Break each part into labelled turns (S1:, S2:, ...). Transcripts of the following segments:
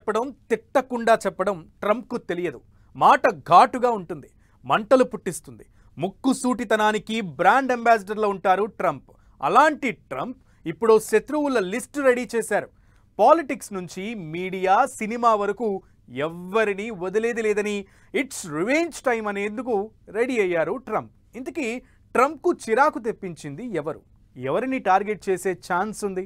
S1: చెప్పడం తిట్టకుండా చెప్పడం ట్రంప్కు తెలియదు మాట ఘాటుగా ఉంటుంది మంటలు పుట్టిస్తుంది ముక్కు సూటితనానికి బ్రాండ్ అంబాసిడర్లో ఉంటారు ట్రంప్ అలాంటి ట్రంప్ ఇప్పుడు శత్రువుల లిస్టు రెడీ చేశారు పాలిటిక్స్ నుంచి మీడియా సినిమా వరకు ఎవ్వరిని వదిలేది లేదని ఇట్స్ రివెంజ్ టైం అనేందుకు రెడీ అయ్యారు ట్రంప్ ఇంతకీ ట్రంప్కు చిరాకు తెప్పించింది ఎవరు ఎవరిని టార్గెట్ చేసే ఛాన్స్ ఉంది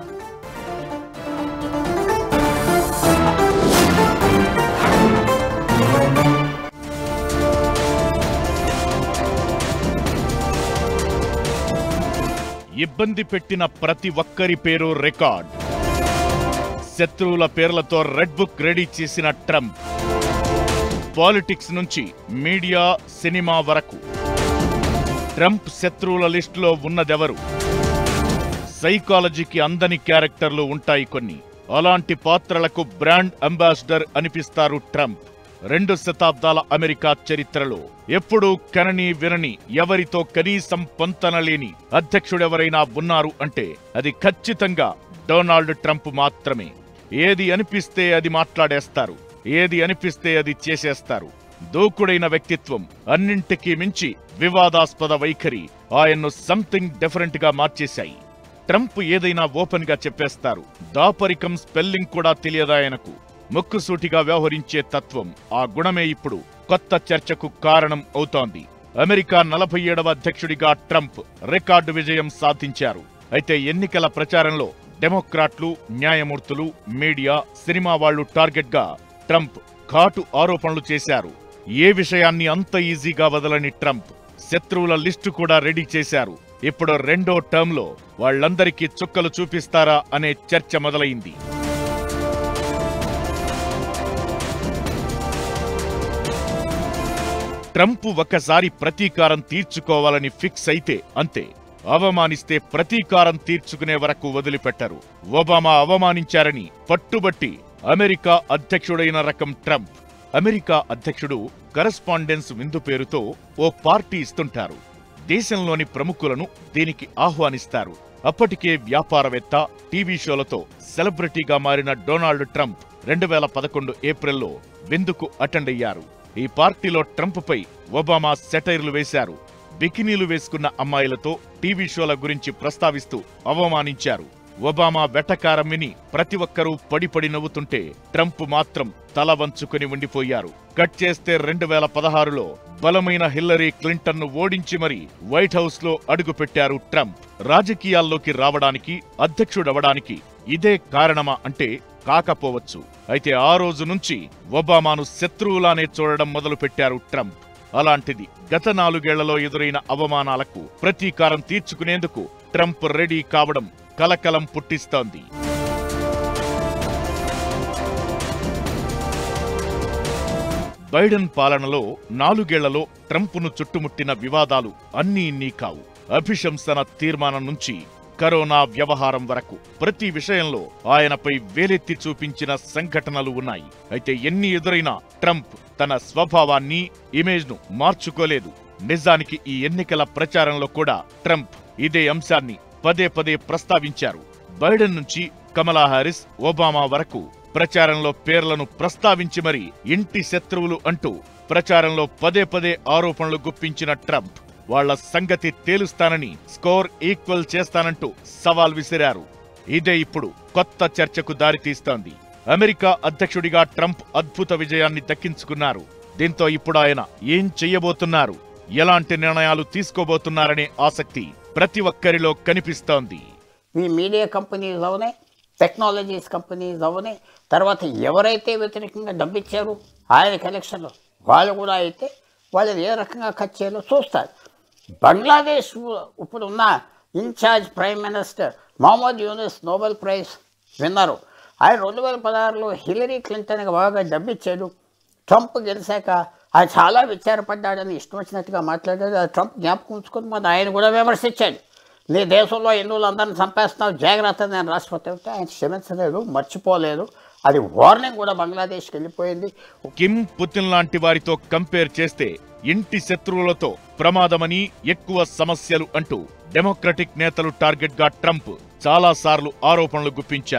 S2: ఇబ్బంది పెట్టిన ప్రతి ఒక్కరి పేరు రికార్డ్ శత్రువుల పేర్లతో రెడ్ బుక్ రెడీ చేసిన ట్రంప్ పాలిటిక్స్ నుంచి మీడియా సినిమా వరకు ట్రంప్ శత్రువుల లిస్టులో ఉన్నదెవరు సైకాలజీకి అందని క్యారెక్టర్లు ఉంటాయి కొన్ని అలాంటి పాత్రలకు బ్రాండ్ అంబాసిడర్ అనిపిస్తారు ట్రంప్ రెండు శతాబ్దాల అమెరికా చరిత్రలో ఎప్పుడూ కనని వినని ఎవరితో కనీసం పొంతనలేని అధ్యక్షుడెవరైనా ఉన్నారు అంటే అది ఖచ్చితంగా డొనాల్డ్ ట్రంప్ మాత్రమే ఏది అనిపిస్తే అది మాట్లాడేస్తారు ఏది అనిపిస్తే అది చేసేస్తారు దూకుడైన వ్యక్తిత్వం అన్నింటికీ మించి వివాదాస్పద వైఖరి ఆయన్ను సంథింగ్ డిఫరెంట్ గా మార్చేశాయి ట్రంప్ ఏదైనా ఓపెన్ గా చెప్పేస్తారు దాపరికం స్పెల్లింగ్ కూడా తెలియదాయనకు ముక్కుసూటిగా వ్యవహరించే తత్వం ఆ గుణమే ఇప్పుడు కొత్త చర్చకు కారణం అవుతోంది అమెరికా నలభై ఏడవ అధ్యక్షుడిగా ట్రంప్ రికార్డు విజయం సాధించారు అయితే ఎన్నికల ప్రచారంలో డెమోక్రాట్లు న్యాయమూర్తులు మీడియా సినిమా వాళ్లు టార్గెట్ గా ట్రంప్ ఘాటు ఆరోపణలు చేశారు ఏ విషయాన్ని అంత ఈజీగా వదలని ట్రంప్ శత్రువుల లిస్టు కూడా రెడీ చేశారు ఇప్పుడు రెండో టర్మ్లో వాళ్ళందరికీ చుక్కలు చూపిస్తారా అనే చర్చ మొదలైంది ట్రంప్ ఒకసారి ప్రతీకారం తీర్చుకోవాలని ఫిక్స్ అయితే అంతే అవమానిస్తే ప్రతీకారం తీర్చుకునే వరకు వదిలిపెట్టరు ఒబామా అవమానించారని పట్టుబట్టి అమెరికా అధ్యక్షుడైన రకం ట్రంప్ అమెరికా అధ్యక్షుడు కరస్పాండెన్స్ విందు పేరుతో ఓ పార్టీ ఇస్తుంటారు దేశంలోని ప్రముఖులను దీనికి ఆహ్వానిస్తారు అప్పటికే వ్యాపారవేత్త టీవీ షోలతో సెలబ్రిటీగా మారిన డొనాల్డ్ ట్రంప్ రెండు వేల పదకొండు ఏప్రిల్లో విందుకు అటెండ్ అయ్యారు ఈ పార్టీలో ట్రంప్పై ఒబామా సెటైర్లు వేశారు బికినీలు వేసుకున్న అమ్మాయిలతో టీవీ షోల గురించి ప్రస్తావిస్తూ అవమానించారు ఒబామా వెటకారం విని ప్రతి ఒక్కరూ పడిపడి నవ్వుతుంటే ట్రంప్ మాత్రం తల వంచుకుని ఉండిపోయారు కట్ చేస్తే రెండు వేల పదహారులో బలమైన హిల్లరీ క్లింటన్ ను ఓడించి మరి వైట్ హౌస్ లో అడుగుపెట్టారు ట్రంప్ రాజకీయాల్లోకి రావడానికి అధ్యక్షుడవడానికి ఇదే కారణమా అంటే కాకపోవచ్చు అయితే ఆ రోజు నుంచి ఒబామాను శత్రువులానే చూడడం మొదలుపెట్టారు ట్రంప్ అలాంటిది గత నాలుగేళ్లలో ఎదురైన అవమానాలకు ప్రతీకారం తీర్చుకునేందుకు ట్రంప్ రెడీ కావడం కలకలం పుట్టిస్తోంది బైడెన్ పాలనలో నాలుగేళ్లలో ట్రంప్ను చుట్టుముట్టిన వివాదాలు అన్నీ ఇన్నీ కావు అభిశంసన తీర్మానం నుంచి కరోనా వ్యవహారం వరకు ప్రతి విషయంలో ఆయనపై వేలెత్తి చూపించిన సంఘటనలు ఉన్నాయి అయితే ఎన్ని ఎదురైనా ట్రంప్ తన స్వభావాన్ని ఇమేజ్ను మార్చుకోలేదు నిజానికి ఈ ఎన్నికల ప్రచారంలో కూడా ట్రంప్ ఇదే అంశాన్ని పదే పదే ప్రస్తావించారు బైడెన్ నుంచి కమలా హారిస్ ఒబామా వరకు ప్రచారంలో పేర్లను ప్రస్తావించి మరి ఇంటి శత్రువులు అంటూ ప్రచారంలో పదే పదే ఆరోపణలు గుప్పించిన ట్రంప్ వాళ్ల సంగతి తేలుస్తానని స్కోర్ ఈక్వల్ చేస్తానంటూ సవాల్ విసిరారు ఇదే ఇప్పుడు కొత్త చర్చకు దారితీస్తోంది అమెరికా అధ్యక్షుడిగా ట్రంప్ అద్భుత విజయాన్ని దక్కించుకున్నారు దీంతో ఇప్పుడు ఆయన ఏం చెయ్యబోతున్నారు ఎలాంటి నిర్ణయాలు తీసుకోబోతున్నారనే ఆసక్తి ప్రతి ఒక్కరిలో కనిపిస్తోంది
S3: ఈ మీడియా కంపెనీస్ అవనే టెక్నాలజీస్ కంపెనీస్ అవనే తర్వాత ఎవరైతే వ్యతిరేకంగా డబ్బిచ్చారు ఆయన కలెక్షన్లో వాళ్ళు కూడా అయితే వాళ్ళని ఏ రకంగా ఖర్చు చేయాలో చూస్తారు బంగ్లాదేశ్ ఇప్పుడు ఉన్న incharge prime minister Muhammad Yunus Nobel prize విన్నారు ఆయన రెండు వేల పదహారులో హిలరీ క్లింటన్కి బాగా డబ్బిచ్చాడు ట్రంప్ గెలిచాక ఆయన చాలా విచారపడ్డాడని ఇష్టం వచ్చినట్టుగా మాట్లాడాడు ఆ ట్రంప్ జ్ఞాపకం ఉంచుకొని మన ఆయన కూడా విమర్శించాడు నీ దేశంలో హిందువులు అందరిని చంపేస్తున్నావు జాగ్రత్త నేను రాష్ట్రపతి అయితే ఆయన క్షమించలేదు మర్చిపోలేదు అది వార్నింగ్ కూడా బంగ్లాదేశ్కి వెళ్ళిపోయింది
S2: కిమ్ పుతిన్ లాంటి వారితో కంపేర్ చేస్తే ఇంటి శత్రువులతో ప్రమాదమని ఎక్కువ సమస్యలు అంటూ డెమోక్రటిక్ నేతలు టార్గెట్ గా ట్రంప్ చాలా సార్లు ఆరోపణలు గుప్పించారు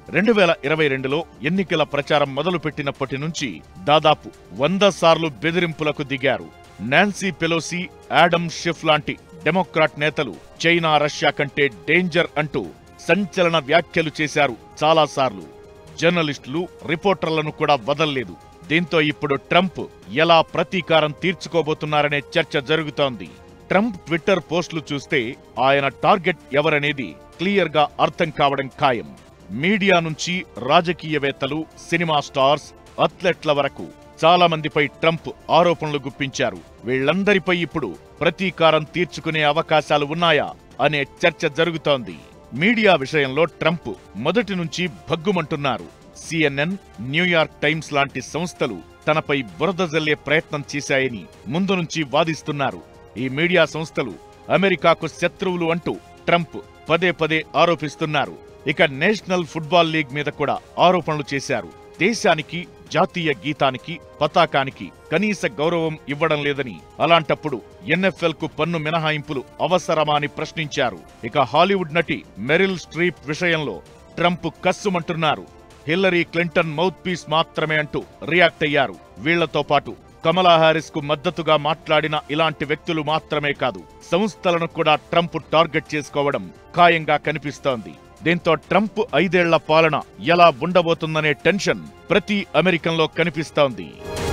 S2: రెండు వేల ఇరవై రెండులో ఎన్నికల ప్రచారం మొదలుపెట్టినప్పటి నుంచి దాదాపు వంద సార్లు బెదిరింపులకు దిగారు నాన్సీ పెలోసి ఆడమ్ షిఫ్ లాంటి డెమోక్రాట్ నేతలు చైనా రష్యా కంటే డేంజర్ అంటూ సంచలన వ్యాఖ్యలు చేశారు చాలాసార్లు జర్నలిస్టులు రిపోర్టర్లను కూడా వదల్లేదు దీంతో ఇప్పుడు ట్రంప్ ఎలా ప్రతీకారం తీర్చుకోబోతున్నారనే చర్చ జరుగుతోంది ట్రంప్ ట్విట్టర్ పోస్టులు చూస్తే ఆయన టార్గెట్ ఎవరనేది క్లియర్ గా అర్థం కావడం ఖాయం మీడియా నుంచి రాజకీయవేత్తలు సినిమా స్టార్స్ అథ్లెట్ల వరకు చాలా మందిపై ట్రంప్ ఆరోపణలు గుప్పించారు వీళ్ళందరిపై ఇప్పుడు ప్రతీకారం తీర్చుకునే అవకాశాలు ఉన్నాయా అనే చర్చ జరుగుతోంది మీడియా విషయంలో ట్రంప్ మొదటి నుంచి భగ్గుమంటున్నారు సిఎన్ఎన్ న్యూయార్క్ టైమ్స్ లాంటి సంస్థలు తనపై బురద జల్లే ప్రయత్నం చేశాయని ముందు నుంచి వాదిస్తున్నారు ఈ మీడియా సంస్థలు అమెరికాకు శత్రువులు అంటూ ట్రంప్ పదే పదే ఆరోపిస్తున్నారు ఇక నేషనల్ ఫుట్బాల్ లీగ్ మీద కూడా ఆరోపణలు చేశారు దేశానికి జాతీయ గీతానికి పతాకానికి కనీస గౌరవం ఇవ్వడం లేదని అలాంటప్పుడు ఎన్ఎఫ్ఎల్ కు పన్ను మినహాయింపులు అవసరమా అని ప్రశ్నించారు ఇక హాలీవుడ్ నటి మెరిల్ స్ట్రీప్ విషయంలో ట్రంప్ కస్సుమంటున్నారు హిల్లరీ క్లింటన్ మౌత్ పీస్ మాత్రమే అంటూ రియాక్ట్ అయ్యారు వీళ్లతో పాటు కమలా హారిస్ కు మద్దతుగా మాట్లాడిన ఇలాంటి వ్యక్తులు మాత్రమే కాదు సంస్థలను కూడా ట్రంప్ టార్గెట్ చేసుకోవడం ఖాయంగా కనిపిస్తోంది దీంతో ట్రంప్ ఐదేళ్ల పాలన ఎలా ఉండబోతుందనే టెన్షన్ ప్రతి అమెరికన్లో కనిపిస్తోంది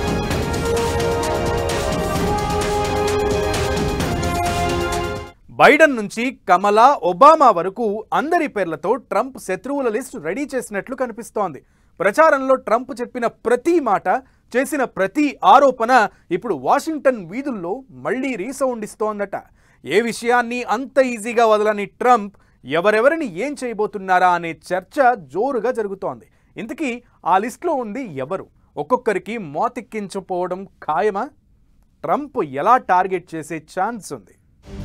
S1: బైడెన్ నుంచి కమలా ఒబామా వరకు అందరి పేర్లతో ట్రంప్ శత్రువుల లిస్టు రెడీ చేసినట్లు కనిపిస్తోంది ప్రచారంలో ట్రంప్ చెప్పిన ప్రతి మాట చేసిన ప్రతి ఆరోపణ ఇప్పుడు వాషింగ్టన్ వీధుల్లో మళ్లీ రీసౌండ్ ఇస్తోందట ఏ విషయాన్ని అంత ఈజీగా వదలని ట్రంప్ ఎవరెవరిని ఏం చేయబోతున్నారా అనే చర్చ జోరుగా జరుగుతోంది ఇంతకీ ఆ లిస్టులో ఉంది ఎవరు ఒక్కొక్కరికి మోతెక్కించపోవడం ఖాయమా ట్రంప్ ఎలా టార్గెట్ చేసే ఛాన్స్ ఉంది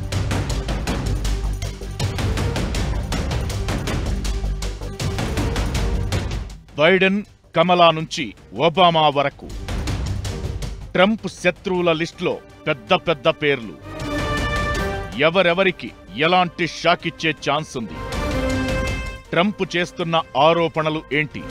S2: బైడెన్ కమలా నుంచి ఒబామా వరకు ట్రంప్ శత్రువుల లిస్టులో పెద్ద పెద్ద పేర్లు ఎవరెవరికి ఎలాంటి షాక్ ఇచ్చే ఛాన్స్ ఉంది ట్రంప్ చేస్తున్న ఆరోపణలు ఏంటి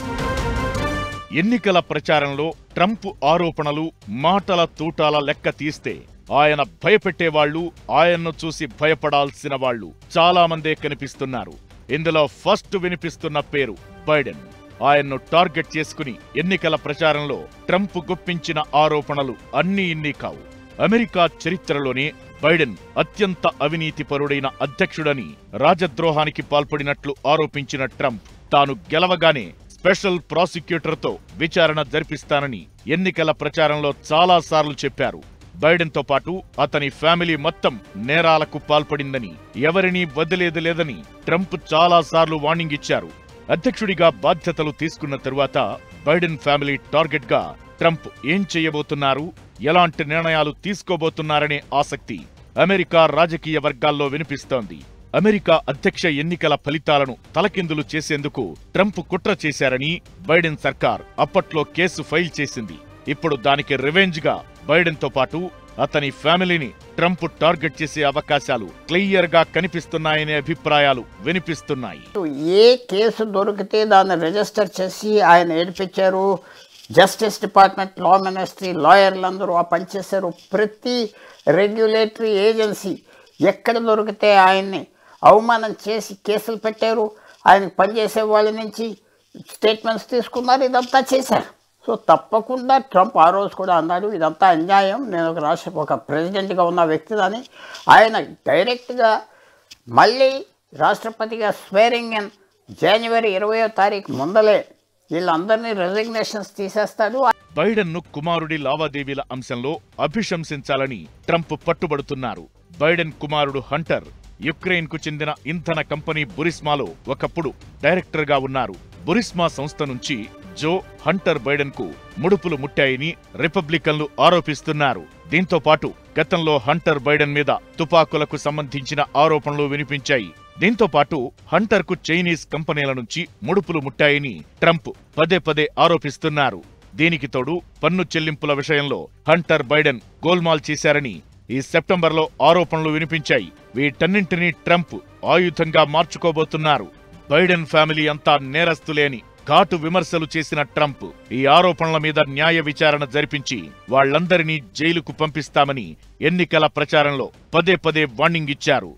S2: ఎన్నికల ప్రచారంలో ట్రంప్ ఆరోపణలు మాటల తూటాల లెక్క తీస్తే ఆయన భయపెట్టేవాళ్లు ఆయన్ను చూసి భయపడాల్సిన వాళ్ళు చాలా మందే కనిపిస్తున్నారు ఇందులో ఫస్ట్ వినిపిస్తున్న పేరు బైడెన్ ఆయన్ను టార్గెట్ చేసుకుని ఎన్నికల ప్రచారంలో ట్రంప్ గుప్పించిన ఆరోపణలు అన్నీ ఇన్ని కావు అమెరికా చరిత్రలోనే బైడెన్ అత్యంత అవినీతిపరుడైన అధ్యక్షుడని రాజద్రోహానికి పాల్పడినట్లు ఆరోపించిన ట్రంప్ తాను గెలవగానే స్పెషల్ ప్రాసిక్యూటర్తో విచారణ జరిపిస్తానని ఎన్నికల ప్రచారంలో చాలాసార్లు చెప్పారు బైడెన్తో పాటు అతని ఫ్యామిలీ మొత్తం నేరాలకు పాల్పడిందని ఎవరినీ వదిలేది లేదని ట్రంప్ చాలాసార్లు వార్నింగ్ ఇచ్చారు అధ్యక్షుడిగా బాధ్యతలు తీసుకున్న తరువాత బైడెన్ ఫ్యామిలీ టార్గెట్ గా ట్రంప్ ఏం చేయబోతున్నారు ఎలాంటి నిర్ణయాలు తీసుకోబోతున్నారనే ఆసక్తి అమెరికా రాజకీయ వర్గాల్లో వినిపిస్తోంది అమెరికా అధ్యక్ష ఎన్నికల ఫలితాలను తలకిందులు చేసేందుకు ట్రంప్ కుట్ర చేశారని బైడెన్ సర్కార్ అప్పట్లో కేసు ఫైల్ చేసింది ఇప్పుడు దానికి రివెంజ్ గా బైడెన్తో పాటు అతని ఫ్యామిలీని ట్రంప్ టార్గెట్ చేసే అవకాశాలు క్లియర్ గా కనిపిస్తున్నాయనే అభిప్రాయాలు వినిపిస్తున్నాయి
S3: ఏ కేసు దొరికితే దాన్ని రిజిస్టర్ చేసి ఆయన ఏడిపించారు జస్టిస్ డిపార్ట్మెంట్ లా మినిస్ట్రీ లాయర్లు అందరూ ఆ పనిచేశారు ప్రతి రెగ్యులేటరీ ఏజెన్సీ ఎక్కడ దొరికితే ఆయన్ని అవమానం చేసి కేసులు పెట్టారు ఆయనకు పనిచేసే వాళ్ళ నుంచి స్టేట్మెంట్స్ తీసుకున్నారు ఇదంతా చేశారు సో తప్పకుండా ట్రంప్ ఆ రోజు కూడా అన్నాడు ఇదంతా అన్యాయం నేను ఒక రాష్ట్ర ఒక ప్రెసిడెంట్గా ఉన్న వ్యక్తిదని ఆయన డైరెక్ట్గా మళ్ళీ రాష్ట్రపతిగా స్వేరింగ్ ఇన్ జనవరి ఇరవయో తారీఖు ముందలే వీళ్ళందరినీ రెసిగ్నేషన్స్ తీసేస్తాడు
S2: బైడెన్ ను కుమారుడి లావాదేవీల అంశంలో అభిశంసించాలని ట్రంప్ పట్టుబడుతున్నారు బైడెన్ కుమారుడు హంటర్ యుక్రెయిన్ కు చెందిన ఇంధన కంపెనీ బురిస్మాలో ఒకప్పుడు డైరెక్టర్ గా ఉన్నారు బురిస్మా సంస్థ నుంచి జో హంటర్ బైడెన్ కు ముడుపులు ముట్టాయని రిపబ్లికన్లు ఆరోపిస్తున్నారు దీంతో పాటు గతంలో హంటర్ బైడెన్ మీద తుపాకులకు సంబంధించిన ఆరోపణలు వినిపించాయి దీంతో పాటు హంటర్ కు చైనీస్ కంపెనీల నుంచి ముడుపులు ముట్టాయని ట్రంప్ పదే పదే ఆరోపిస్తున్నారు దీనికి తోడు పన్ను చెల్లింపుల విషయంలో హంటర్ బైడెన్ గోల్మాల్ చేశారని ఈ సెప్టెంబర్లో ఆరోపణలు వినిపించాయి వీటన్నింటినీ ట్రంప్ ఆయుధంగా మార్చుకోబోతున్నారు బైడెన్ ఫ్యామిలీ అంతా నేరస్తులే అని ఘాటు విమర్శలు చేసిన ట్రంప్ ఈ ఆరోపణల మీద న్యాయ విచారణ జరిపించి వాళ్లందరినీ జైలుకు పంపిస్తామని ఎన్నికల ప్రచారంలో పదే పదే వార్నింగ్ ఇచ్చారు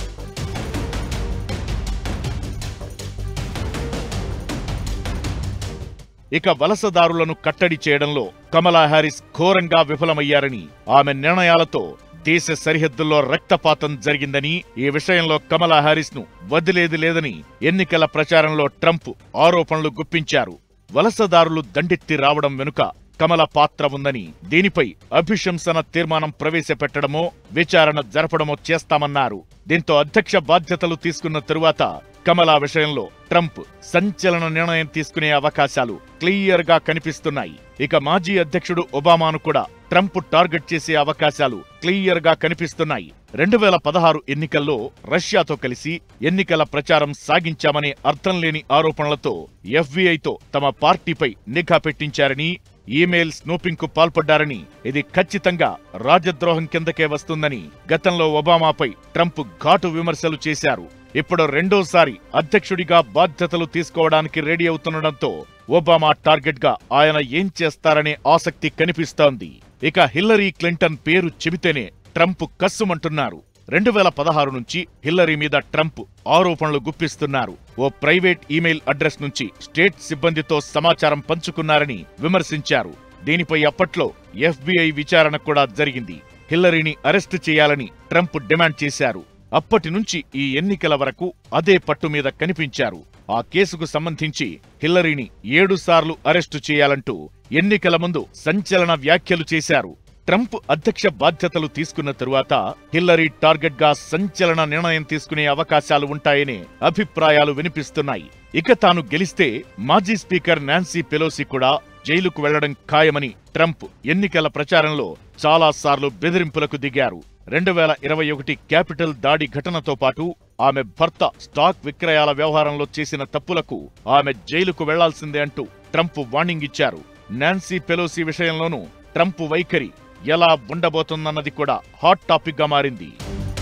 S2: ఇక వలసదారులను కట్టడి చేయడంలో కమలా హ్యారిస్ ఘోరంగా విఫలమయ్యారని ఆమె నిర్ణయాలతో దేశ సరిహద్దుల్లో రక్తపాతం జరిగిందని ఈ విషయంలో కమలా హ్యారిస్ ను వదిలేది లేదని ఎన్నికల ప్రచారంలో ట్రంప్ ఆరోపణలు గుప్పించారు వలసదారులు దండెత్తి రావడం వెనుక కమల పాత్ర ఉందని దీనిపై అభిశంసన తీర్మానం ప్రవేశపెట్టడమో విచారణ జరపడమో చేస్తామన్నారు దీంతో అధ్యక్ష బాధ్యతలు తీసుకున్న తరువాత కమలా విషయంలో ట్రంప్ సంచలన నిర్ణయం తీసుకునే అవకాశాలు క్లియర్ గా కనిపిస్తున్నాయి ఇక మాజీ అధ్యక్షుడు ఒబామాను కూడా ట్రంప్ టార్గెట్ చేసే అవకాశాలు క్లియర్ గా కనిపిస్తున్నాయి రెండు వేల పదహారు ఎన్నికల్లో రష్యాతో కలిసి ఎన్నికల ప్రచారం సాగించామనే అర్థం లేని ఆరోపణలతో ఎఫ్బీఐతో తమ పార్టీపై నిఘా పెట్టించారని ఈమెయిల్ స్నూపింగ్ కు పాల్పడ్డారని ఇది ఖచ్చితంగా రాజద్రోహం కిందకే వస్తుందని గతంలో ఒబామాపై ట్రంప్ ఘాటు విమర్శలు చేశారు ఇప్పుడు రెండోసారి అధ్యక్షుడిగా బాధ్యతలు తీసుకోవడానికి రెడీ అవుతుండటంతో ఒబామా టార్గెట్ గా ఆయన ఏం చేస్తారనే ఆసక్తి కనిపిస్తోంది ఇక హిల్లరీ క్లింటన్ పేరు చెబితేనే ట్రంప్ కస్సుమంటున్నారు రెండు వేల పదహారు నుంచి హిల్లరీ మీద ట్రంప్ ఆరోపణలు గుప్పిస్తున్నారు ఓ ప్రైవేట్ ఈమెయిల్ అడ్రస్ నుంచి స్టేట్ సిబ్బందితో సమాచారం పంచుకున్నారని విమర్శించారు దీనిపై అప్పట్లో ఎఫ్బిఐ విచారణ కూడా జరిగింది హిల్లరీని అరెస్టు చేయాలని ట్రంప్ డిమాండ్ చేశారు అప్పటి నుంచి ఈ ఎన్నికల వరకు అదే పట్టు మీద కనిపించారు ఆ కేసుకు సంబంధించి హిల్లరీని ఏడు సార్లు అరెస్టు చేయాలంటూ ఎన్నికల ముందు సంచలన వ్యాఖ్యలు చేశారు ట్రంప్ అధ్యక్ష బాధ్యతలు తీసుకున్న తరువాత హిల్లరీ టార్గెట్ గా సంచలన నిర్ణయం తీసుకునే అవకాశాలు ఉంటాయనే అభిప్రాయాలు వినిపిస్తున్నాయి ఇక తాను గెలిస్తే మాజీ స్పీకర్ నాన్సీ పెలోసి కూడా జైలుకు వెళ్లడం ఖాయమని ట్రంప్ ఎన్నికల ప్రచారంలో చాలా సార్లు బెదిరింపులకు దిగారు రెండు వేల ఇరవై ఒకటి క్యాపిటల్ దాడి ఘటనతో పాటు ఆమె భర్త స్టాక్ విక్రయాల వ్యవహారంలో చేసిన తప్పులకు ఆమె జైలుకు వెళ్లాల్సిందే అంటూ ట్రంప్ వార్నింగ్ ఇచ్చారు నాన్సీ పెలోసి విషయంలోనూ ట్రంప్ వైఖరి ఎలా ఉండబోతుందన్నది కూడా హాట్ టాపిక్ గా మారింది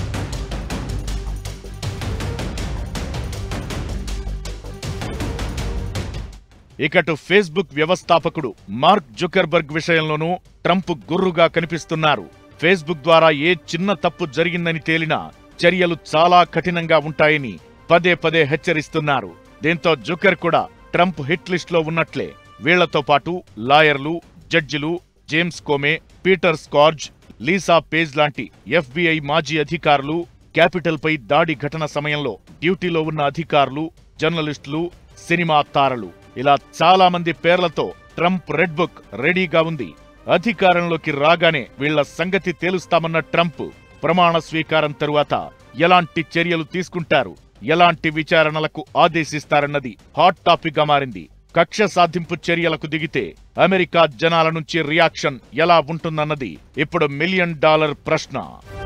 S2: ఇకటు ఫేస్బుక్ వ్యవస్థాపకుడు మార్క్ జుకర్బర్గ్ విషయంలోనూ ట్రంప్ గుర్రుగా కనిపిస్తున్నారు ఫేస్బుక్ ద్వారా ఏ చిన్న తప్పు జరిగిందని తేలినా చర్యలు చాలా కఠినంగా ఉంటాయని పదే పదే హెచ్చరిస్తున్నారు దీంతో జుకర్ కూడా ట్రంప్ హిట్ లిస్ట్లో ఉన్నట్లే వీళ్లతో పాటు లాయర్లు జడ్జిలు James Comey Peter Strzok Lisa Page లాంటి ఎఫ్బిఐ మాజీ అధికారులు క్యాపిటల్ పై దాడి ఘటన సమయంలో డ్యూటీలో ఉన్న అధికారులు జర్నలిస్టులు సినిమా తారలు ఇలా చాలా మంది పేర్లతో ట్రంప్ రెడ్ బుక్ రెడీగా ఉంది అధికారంలోకి రాగానే వీళ్ల సంగతి తేలుస్తామన్న ట్రంప్ ప్రమాణ స్వీకారం తరువాత ఎలాంటి చర్యలు తీసుకుంటారు ఎలాంటి విచారణలకు ఆదేశిస్తారన్నది హాట్ టాపిక్ గా మారింది కక్ష సాధింపు చర్యలకు దిగితే అమెరికా జనాల నుంచి రియాక్షన్ ఎలా ఉంటుందన్నది ఇప్పుడు మిలియన్ డాలర్ ప్రశ్న